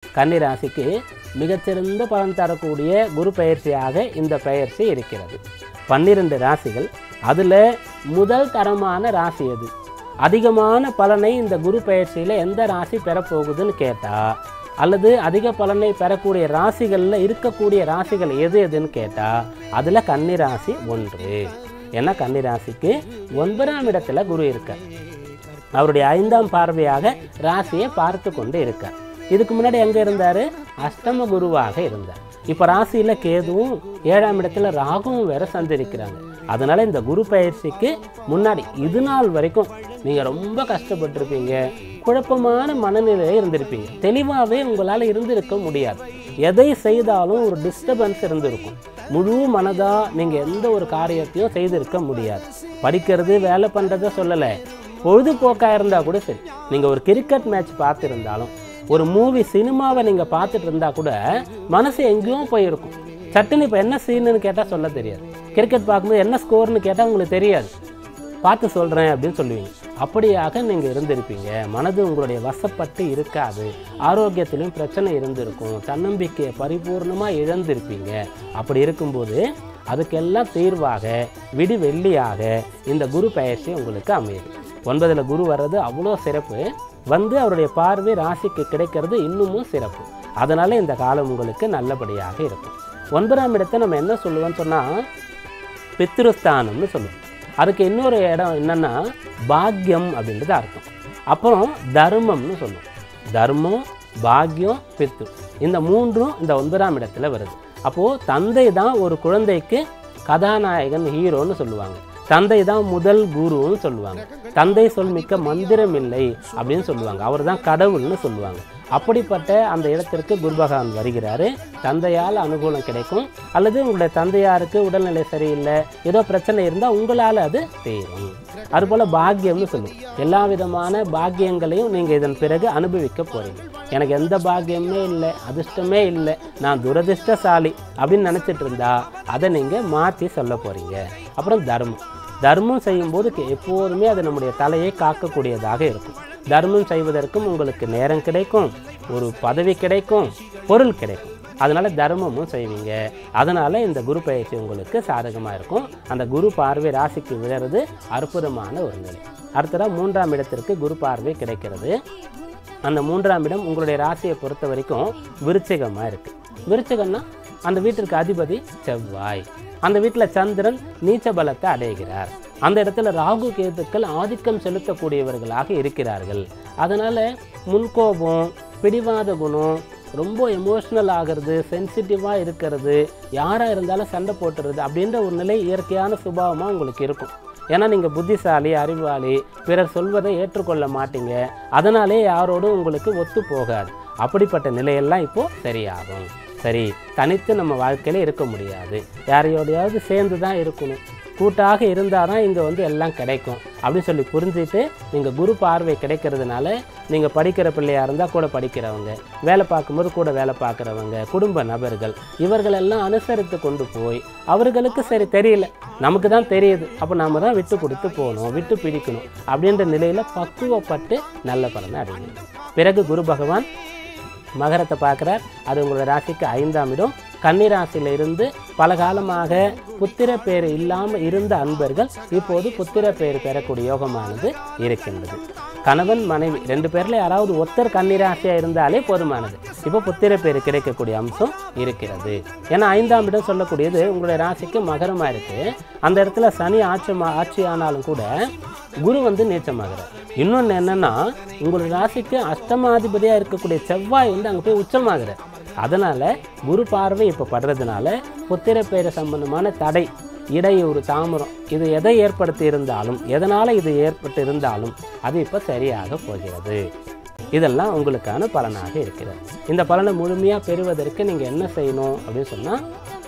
கன்னி ராசிக்கு மிகச்சிறந்த பலன் தரக்கூடிய குரு பயிற்சியாக இந்த பயிற்சி இருக்கிறது பன்னிரண்டு ராசிகள் அதில் முதல் தரமான ராசி எது அதிகமான பலனை இந்த குரு பயிற்சியில் எந்த ராசி பெறப்போகுதுன்னு கேட்டால் அல்லது அதிக பலனை பெறக்கூடிய ராசிகளில் இருக்கக்கூடிய ராசிகள் எது எதுன்னு கேட்டால் அதில் கன்னி ராசி ஒன்று ஏன்னா கன்னி ராசிக்கு ஒன்பதாம் இடத்துல குரு இருக்கார் அவருடைய ஐந்தாம் பார்வையாக ராசியை பார்த்து கொண்டு இருக்கார் இதுக்கு முன்னாடி எங்கே இருந்தார் அஷ்டம குருவாக இருந்தார் இப்போ ராசியில் கேதுவும் ஏழாம் இடத்துல ராகுவும் வேற சந்திருக்கிறாங்க அதனால இந்த குரு பயிற்சிக்கு முன்னாடி இது நாள் வரைக்கும் நீங்கள் ரொம்ப கஷ்டப்பட்டிருப்பீங்க குழப்பமான மனநிலையில் இருந்திருப்பீங்க தெளிவாகவே உங்களால் இருந்திருக்க முடியாது எதை செய்தாலும் ஒரு டிஸ்டர்பன்ஸ் இருந்திருக்கும் முழு மனதாக நீங்கள் எந்த ஒரு காரியத்தையும் செய்திருக்க முடியாது படிக்கிறது வேலை பண்ணுறத சொல்லலை பொழுதுபோக்காக இருந்தால் கூட சரி நீங்கள் ஒரு கிரிக்கெட் மேட்ச் பார்த்துருந்தாலும் ஒரு மூவி சினிமாவை நீங்கள் பார்த்துட்டு இருந்தால் கூட மனசு எங்கேயோ போயிருக்கும் சட்டுன்னு இப்போ என்ன சீனுன்னு கேட்டால் சொல்ல தெரியாது கிரிக்கெட் பார்க்கும்போது என்ன ஸ்கோர்னு கேட்டால் உங்களுக்கு தெரியாது பார்த்து சொல்கிறேன் அப்படின்னு சொல்லுவீங்க அப்படியாக நீங்கள் இருந்திருப்பீங்க மனது உங்களுடைய வசப்பட்டு இருக்காது ஆரோக்கியத்திலும் பிரச்சனை இருந்திருக்கும் தன்னம்பிக்கையை பரிபூர்ணமாக இழந்திருப்பீங்க அப்படி இருக்கும்போது அதுக்கெல்லாம் தீர்வாக விடி வெள்ளியாக இந்த குரு பயிற்சி உங்களுக்கு அமையுது ஒன்பதில் குரு வர்றது அவ்வளோ சிறப்பு வந்து அவருடைய பார்வை ராசிக்கு கிடைக்கிறது இன்னமும் சிறப்பு அதனால இந்த காலம் உங்களுக்கு நல்லபடியாக இருக்கும் ஒன்பதாம் இடத்தை நம்ம என்ன சொல்லுவோம்னு சொன்னால் பித்ருஸ்தானம்னு சொல்லுவோம் அதுக்கு இன்னொரு இடம் என்னன்னா பாக்யம் அப்படின்றது அர்த்தம் அப்புறம் தர்மம்னு சொல்லுவோம் தர்மம் பாக்யம் பித்து இந்த மூன்றும் இந்த ஒன்பதாம் இடத்துல வருது அப்போது தந்தை தான் ஒரு குழந்தைக்கு கதாநாயகன் ஹீரோன்னு சொல்லுவாங்க தந்தை தான் முதல் குருன்னு சொல்லுவாங்க தந்தை சொல் மிக்க மந்திரம் இல்லை அப்படின்னு சொல்லுவாங்க அவர் தான் கடவுள்னு சொல்லுவாங்க அப்படிப்பட்ட அந்த இடத்திற்கு குரு பகவான் வருகிறாரு தந்தையால் அனுகூலம் கிடைக்கும் அல்லது உங்களுடைய தந்தையாருக்கு உடல்நிலை சரியில்லை ஏதோ பிரச்சனை இருந்தால் உங்களால் அது தீரும் அதுபோல் பாக்கியம்னு சொல்லுவோம் எல்லா விதமான பாக்கியங்களையும் நீங்கள் இதன் பிறகு அனுபவிக்க போகிறீங்க எனக்கு எந்த பாக்கியமே இல்லை அதிர்ஷ்டமே இல்லை நான் துரதிர்ஷ்டசாலி அப்படின்னு நினச்சிட்டு இருந்தா அதை நீங்கள் மாற்றி சொல்ல போகிறீங்க அப்புறம் தர்மம் தர்மம் செய்யும்போது கே- எப்போதுமே அது நம்முடைய தலையை காக்கக்கூடியதாக இருக்கும் தர்மம் செய்வதற்கும் உங்களுக்கு நேரம் கிடைக்கும் ஒரு பதவி கிடைக்கும் பொருள் கிடைக்கும் அதனால தர்மமும் செய்வீங்க அதனால இந்த குரு பயிற்சி உங்களுக்கு சாதகமாக இருக்கும் அந்த குரு பார்வை ராசிக்கு விழறது அற்புதமான ஒரு நிலை அடுத்ததாக மூன்றாம் இடத்திற்கு குரு பார்வை கிடைக்கிறது அந்த மூன்றாம் இடம் உங்களுடைய ராசியை பொறுத்த வரைக்கும் விருச்சிகமாக இருக்குது விருச்சிகம்னா அந்த வீட்டிற்கு அதிபதி செவ்வாய் அந்த வீட்டில் சந்திரன் நீச்ச பலத்தை அடைகிறார் அந்த இடத்துல ராகு கேதுக்கள் ஆதிக்கம் செலுத்தக்கூடியவர்களாக இருக்கிறார்கள் அதனால் முன்கோபம் பிடிவாத குணம் ரொம்ப எமோஷ்னல் ஆகிறது சென்சிட்டிவாக இருக்கிறது யாராக இருந்தாலும் சண்டை போட்டுறது அப்படின்ற ஒரு நிலை இயற்கையான சுபாவமாக உங்களுக்கு இருக்கும் ஏன்னா நீங்கள் புத்திசாலி அறிவாளி பிறர் சொல்வதை ஏற்றுக்கொள்ள மாட்டீங்க அதனாலே யாரோடும் உங்களுக்கு ஒத்து போகாது அப்படிப்பட்ட நிலையெல்லாம் இப்போ சரியாகும் சரி தனித்து நம்ம வாழ்க்கையில் இருக்க முடியாது யாரையோடையாவது சேர்ந்து தான் இருக்கணும் கூட்டாக இருந்தால் தான் இங்கே வந்து எல்லாம் கிடைக்கும் அப்படின்னு சொல்லி புரிஞ்சுட்டு நீங்கள் குரு பார்வை கிடைக்கிறதுனால நீங்கள் படிக்கிற பிள்ளையாக இருந்தால் கூட படிக்கிறவங்க வேலை பார்க்கும்போது கூட வேலை பார்க்குறவங்க குடும்ப நபர்கள் இவர்களெல்லாம் அனுசரித்து கொண்டு போய் அவர்களுக்கு சரி தெரியல நமக்கு தான் தெரியுது அப்போ நாம தான் விட்டு கொடுத்து போகணும் விட்டு பிடிக்கணும் அப்படின்ற நிலையில் பக்குவப்பட்டு நல்ல பலனை அடையணும் பிறகு குரு பகவான் மகரத்தை பார்க்குறார் அது உங்களோட ராசிக்கு ஐந்தாம் இடம் கன்னி ராசியில இருந்து பல காலமாக புத்திர பேர் இல்லாமல் இருந்த அன்பர்கள் இப்போது புத்திர பேர் பெறக்கூடிய யோகமானது இருக்கின்றது கணவன் மனைவி ரெண்டு பேர்ல யாராவது ஒருத்தர் கன்னிராசியா இருந்தாலே போதுமானது இப்போ புத்திர பேர் கிடைக்கக்கூடிய அம்சம் இருக்கிறது ஏன்னா ஐந்தாம் இடம் சொல்லக்கூடியது உங்களுடைய ராசிக்கு மகரமா இருக்கு அந்த இடத்துல சனி ஆட்சி ஆட்சி ஆனாலும் கூட குரு வந்து நீச்சமாகிறார் இன்னொன்று என்னன்னா உங்களுடைய ராசிக்கு அஷ்டமாதிபதியா இருக்கக்கூடிய செவ்வாய் வந்து அங்கே போய் உச்சமாகிறார் அதனால குரு பார்வை இப்போ படுறதுனால புத்திர பேர சம்பந்தமான தடை இடையூறு தாமரம் இது எதை ஏற்படுத்தி இருந்தாலும் எதனால் இது ஏற்பட்டு இருந்தாலும் அது இப்போ சரியாக போகிறது இதெல்லாம் உங்களுக்கான பலனாக இருக்கிறது இந்த பலனை முழுமையாக பெறுவதற்கு நீங்கள் என்ன செய்யணும் அப்படின்னு சொன்னால்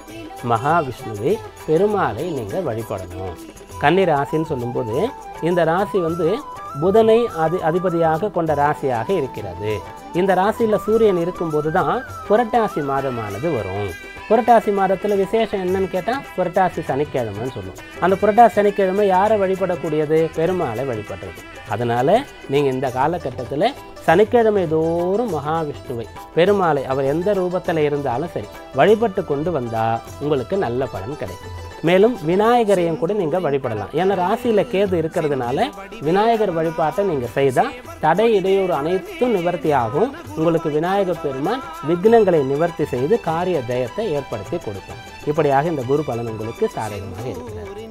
மகாவிஷ்ணுவை பெருமாளை நீங்கள் வழிபடணும் கன்னி ராசின்னு சொல்லும்போது இந்த ராசி வந்து புதனை அதி அதிபதியாக கொண்ட ராசியாக இருக்கிறது இந்த ராசியில் சூரியன் இருக்கும்போது தான் புரட்டாசி மாதமானது வரும் புரட்டாசி மாதத்தில் விசேஷம் என்னன்னு கேட்டால் புரட்டாசி சனிக்கிழமைன்னு சொல்லுவோம் அந்த புரட்டாசி சனிக்கிழமை யாரை வழிபடக்கூடியது பெருமாளை வழிபடுறது அதனால் நீங்கள் இந்த காலகட்டத்தில் சனிக்கிழமை தோறும் மகாவிஷ்ணுவை பெருமாளை அவர் எந்த ரூபத்தில் இருந்தாலும் சரி வழிபட்டு கொண்டு வந்தால் உங்களுக்கு நல்ல பலன் கிடைக்கும் மேலும் விநாயகரையும் கூட நீங்கள் வழிபடலாம் ஏன்னா ராசியில் கேது இருக்கிறதுனால விநாயகர் வழிபாட்டை நீங்கள் செய்தால் தடை இடையூறு அனைத்தும் நிவர்த்தி ஆகும் உங்களுக்கு விநாயகர் பெருமான் விக்னங்களை நிவர்த்தி செய்து காரிய ஜெயத்தை ஏற்படுத்தி கொடுக்கும் இப்படியாக இந்த குரு பலன் உங்களுக்கு சாதகமாக இருக்கிறது